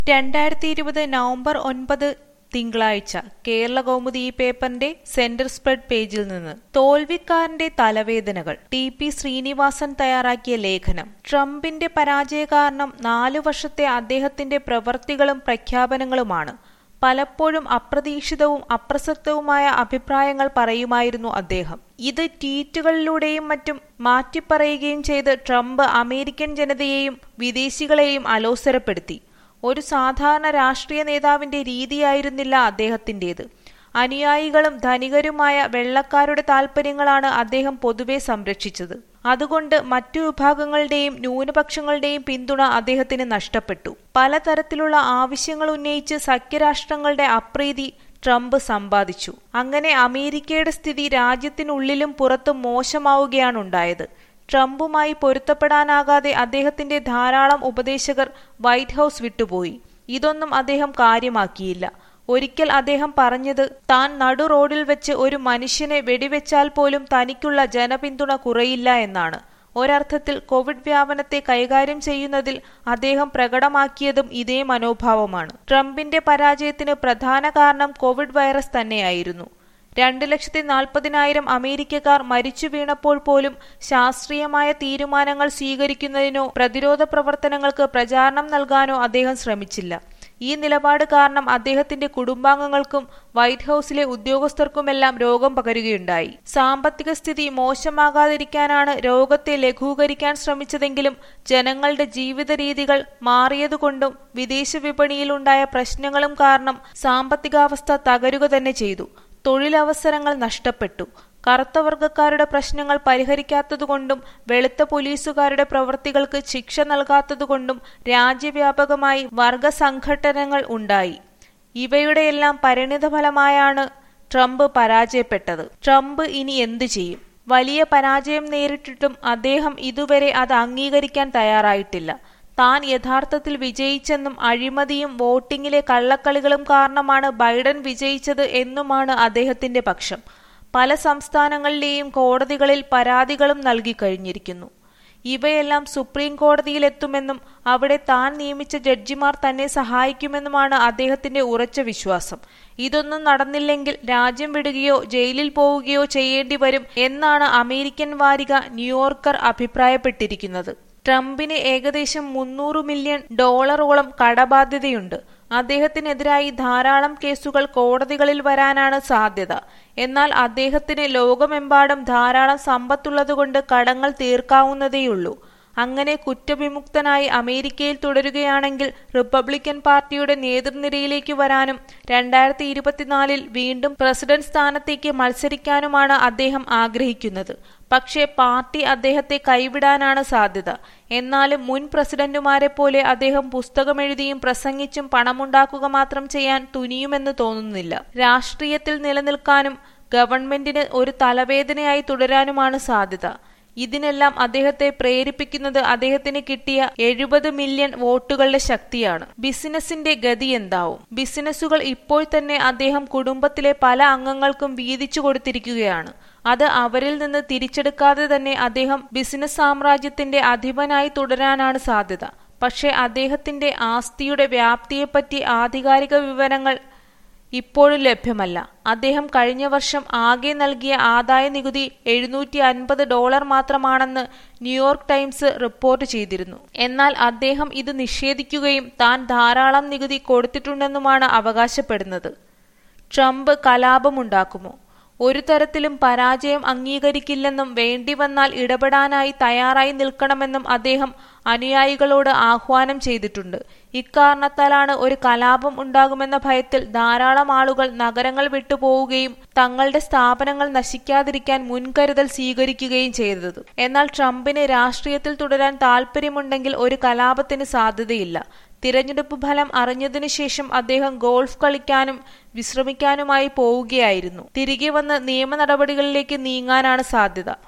രണ്ടായിരത്തി ഇരുപത് നവംബർ ഒൻപത് തിങ്കളാഴ്ച കേരള കൗമുദി ഈ പേപ്പറിന്റെ സെന്റർ സ്പ്രെഡ് പേജിൽ നിന്ന് തോൽവിക്കാരന്റെ തലവേദനകൾ ടി പി ശ്രീനിവാസൻ തയ്യാറാക്കിയ ലേഖനം ട്രംപിന്റെ പരാജയ കാരണം നാലു വർഷത്തെ അദ്ദേഹത്തിന്റെ പ്രവർത്തികളും പ്രഖ്യാപനങ്ങളുമാണ് പലപ്പോഴും അപ്രതീക്ഷിതവും അപ്രസക്തവുമായ അഭിപ്രായങ്ങൾ പറയുമായിരുന്നു അദ്ദേഹം ഇത് ട്വീറ്റുകളിലൂടെയും മറ്റും മാറ്റിപ്പറയുകയും ചെയ്ത് ട്രംപ് അമേരിക്കൻ ജനതയെയും വിദേശികളെയും അലോസരപ്പെടുത്തി ഒരു സാധാരണ രാഷ്ട്രീയ നേതാവിന്റെ രീതിയായിരുന്നില്ല അദ്ദേഹത്തിന്റേത് അനുയായികളും ധനികരുമായ വെള്ളക്കാരുടെ താൽപര്യങ്ങളാണ് അദ്ദേഹം പൊതുവെ സംരക്ഷിച്ചത് അതുകൊണ്ട് മറ്റു വിഭാഗങ്ങളുടെയും ന്യൂനപക്ഷങ്ങളുടെയും പിന്തുണ അദ്ദേഹത്തിന് നഷ്ടപ്പെട്ടു പലതരത്തിലുള്ള ആവശ്യങ്ങൾ ഉന്നയിച്ച് സഖ്യരാഷ്ട്രങ്ങളുടെ അപ്രീതി ട്രംപ് സമ്പാദിച്ചു അങ്ങനെ അമേരിക്കയുടെ സ്ഥിതി രാജ്യത്തിനുള്ളിലും പുറത്തും മോശമാവുകയാണുണ്ടായത് ട്രംപുമായി പൊരുത്തപ്പെടാനാകാതെ അദ്ദേഹത്തിന്റെ ധാരാളം ഉപദേശകർ വൈറ്റ് ഹൌസ് വിട്ടുപോയി ഇതൊന്നും അദ്ദേഹം കാര്യമാക്കിയില്ല ഒരിക്കൽ അദ്ദേഹം പറഞ്ഞത് താൻ നടു റോഡിൽ വെച്ച് ഒരു മനുഷ്യനെ വെടിവെച്ചാൽ പോലും തനിക്കുള്ള ജനപിന്തുണ കുറയില്ല എന്നാണ് ഒരർത്ഥത്തിൽ കോവിഡ് വ്യാപനത്തെ കൈകാര്യം ചെയ്യുന്നതിൽ അദ്ദേഹം പ്രകടമാക്കിയതും ഇതേ മനോഭാവമാണ് ട്രംപിന്റെ പരാജയത്തിന് പ്രധാന കാരണം കോവിഡ് വൈറസ് തന്നെയായിരുന്നു രണ്ട് ലക്ഷത്തി നാൽപ്പതിനായിരം അമേരിക്കക്കാർ മരിച്ചു വീണപ്പോൾ പോലും ശാസ്ത്രീയമായ തീരുമാനങ്ങൾ സ്വീകരിക്കുന്നതിനോ പ്രതിരോധ പ്രവർത്തനങ്ങൾക്ക് പ്രചാരണം നൽകാനോ അദ്ദേഹം ശ്രമിച്ചില്ല ഈ നിലപാട് കാരണം അദ്ദേഹത്തിന്റെ കുടുംബാംഗങ്ങൾക്കും വൈറ്റ് ഹൌസിലെ ഉദ്യോഗസ്ഥർക്കുമെല്ലാം രോഗം പകരുകയുണ്ടായി സാമ്പത്തിക സ്ഥിതി മോശമാകാതിരിക്കാനാണ് രോഗത്തെ ലഘൂകരിക്കാൻ ശ്രമിച്ചതെങ്കിലും ജനങ്ങളുടെ ജീവിത രീതികൾ മാറിയതുകൊണ്ടും വിദേശ വിപണിയിലുണ്ടായ പ്രശ്നങ്ങളും കാരണം സാമ്പത്തികാവസ്ഥ തകരുക തന്നെ ചെയ്തു തൊഴിലവസരങ്ങൾ നഷ്ടപ്പെട്ടു കറുത്ത വർഗക്കാരുടെ പ്രശ്നങ്ങൾ പരിഹരിക്കാത്തതുകൊണ്ടും വെളുത്ത പോലീസുകാരുടെ പ്രവൃത്തികൾക്ക് ശിക്ഷ നൽകാത്തതുകൊണ്ടും രാജ്യവ്യാപകമായി വർഗസംഘടനകൾ ഉണ്ടായി ഇവയുടെയെല്ലാം പരിണിതഫലമായാണ് ട്രംപ് പരാജയപ്പെട്ടത് ട്രംപ് ഇനി എന്തു ചെയ്യും വലിയ പരാജയം നേരിട്ടിട്ടും അദ്ദേഹം ഇതുവരെ അത് അംഗീകരിക്കാൻ തയ്യാറായിട്ടില്ല താൻ യഥാർത്ഥത്തിൽ വിജയിച്ചെന്നും അഴിമതിയും വോട്ടിംഗിലെ കള്ളക്കളികളും കാരണമാണ് ബൈഡൻ വിജയിച്ചത് എന്നുമാണ് അദ്ദേഹത്തിന്റെ പക്ഷം പല സംസ്ഥാനങ്ങളിലെയും കോടതികളിൽ പരാതികളും നൽകി കഴിഞ്ഞിരിക്കുന്നു ഇവയെല്ലാം സുപ്രീം കോടതിയിലെത്തുമെന്നും അവിടെ താൻ നിയമിച്ച ജഡ്ജിമാർ തന്നെ സഹായിക്കുമെന്നുമാണ് അദ്ദേഹത്തിന്റെ ഉറച്ച വിശ്വാസം ഇതൊന്നും നടന്നില്ലെങ്കിൽ രാജ്യം വിടുകയോ ജയിലിൽ പോവുകയോ ചെയ്യേണ്ടി വരും എന്നാണ് അമേരിക്കൻ വാരിക ന്യൂയോർക്കർ അഭിപ്രായപ്പെട്ടിരിക്കുന്നത് ട്രംപിന് ഏകദേശം മുന്നൂറ് മില്യൺ ഡോളറോളം കടബാധ്യതയുണ്ട് അദ്ദേഹത്തിനെതിരായി ധാരാളം കേസുകൾ കോടതികളിൽ വരാനാണ് സാധ്യത എന്നാൽ അദ്ദേഹത്തിന് ലോകമെമ്പാടും ധാരാളം സമ്പത്തുള്ളതുകൊണ്ട് കടങ്ങൾ തീർക്കാവുന്നതേയുള്ളൂ അങ്ങനെ കുറ്റവിമുക്തനായി അമേരിക്കയിൽ തുടരുകയാണെങ്കിൽ റിപ്പബ്ലിക്കൻ പാർട്ടിയുടെ നേതൃനിരയിലേക്ക് വരാനും രണ്ടായിരത്തി ഇരുപത്തിനാലിൽ വീണ്ടും പ്രസിഡന്റ് സ്ഥാനത്തേക്ക് മത്സരിക്കാനുമാണ് അദ്ദേഹം ആഗ്രഹിക്കുന്നത് പക്ഷേ പാർട്ടി അദ്ദേഹത്തെ കൈവിടാനാണ് സാധ്യത എന്നാലും മുൻ പ്രസിഡന്റുമാരെ പോലെ അദ്ദേഹം പുസ്തകമെഴുതിയും പ്രസംഗിച്ചും പണമുണ്ടാക്കുക മാത്രം ചെയ്യാൻ തുനിയുമെന്ന് തോന്നുന്നില്ല രാഷ്ട്രീയത്തിൽ നിലനിൽക്കാനും ഗവൺമെന്റിന് ഒരു തലവേദനയായി തുടരാനുമാണ് സാധ്യത ഇതിനെല്ലാം അദ്ദേഹത്തെ പ്രേരിപ്പിക്കുന്നത് അദ്ദേഹത്തിന് കിട്ടിയ എഴുപത് മില്യൺ വോട്ടുകളുടെ ശക്തിയാണ് ബിസിനസിന്റെ ഗതി എന്താവും ബിസിനസ്സുകൾ ഇപ്പോൾ തന്നെ അദ്ദേഹം കുടുംബത്തിലെ പല അംഗങ്ങൾക്കും വീതിച്ചു കൊടുത്തിരിക്കുകയാണ് അത് അവരിൽ നിന്ന് തിരിച്ചെടുക്കാതെ തന്നെ അദ്ദേഹം ബിസിനസ് സാമ്രാജ്യത്തിന്റെ അധിപനായി തുടരാനാണ് സാധ്യത പക്ഷേ അദ്ദേഹത്തിന്റെ ആസ്തിയുടെ വ്യാപ്തിയെപ്പറ്റി ആധികാരിക വിവരങ്ങൾ ഇപ്പോഴും ലഭ്യമല്ല അദ്ദേഹം കഴിഞ്ഞ വർഷം ആകെ നൽകിയ ആദായ നികുതി എഴുന്നൂറ്റി അൻപത് ഡോളർ മാത്രമാണെന്ന് ന്യൂയോർക്ക് ടൈംസ് റിപ്പോർട്ട് ചെയ്തിരുന്നു എന്നാൽ അദ്ദേഹം ഇത് നിഷേധിക്കുകയും താൻ ധാരാളം നികുതി കൊടുത്തിട്ടുണ്ടെന്നുമാണ് അവകാശപ്പെടുന്നത് ട്രംപ് കലാപമുണ്ടാക്കുമോ ഒരു തരത്തിലും പരാജയം അംഗീകരിക്കില്ലെന്നും വേണ്ടിവന്നാൽ ഇടപെടാനായി തയ്യാറായി നിൽക്കണമെന്നും അദ്ദേഹം അനുയായികളോട് ആഹ്വാനം ചെയ്തിട്ടുണ്ട് ഇക്കാരണത്താലാണ് ഒരു കലാപം ഉണ്ടാകുമെന്ന ഭയത്തിൽ ധാരാളം ആളുകൾ നഗരങ്ങൾ വിട്ടുപോവുകയും തങ്ങളുടെ സ്ഥാപനങ്ങൾ നശിക്കാതിരിക്കാൻ മുൻകരുതൽ സ്വീകരിക്കുകയും ചെയ്തത് എന്നാൽ ട്രംപിന് രാഷ്ട്രീയത്തിൽ തുടരാൻ താൽപ്പര്യമുണ്ടെങ്കിൽ ഒരു കലാപത്തിന് സാധ്യതയില്ല തിരഞ്ഞെടുപ്പ് ഫലം അറിഞ്ഞതിനു ശേഷം അദ്ദേഹം ഗോൾഫ് കളിക്കാനും വിശ്രമിക്കാനുമായി പോവുകയായിരുന്നു തിരികെ വന്ന് നിയമ നടപടികളിലേക്ക് നീങ്ങാനാണ് സാധ്യത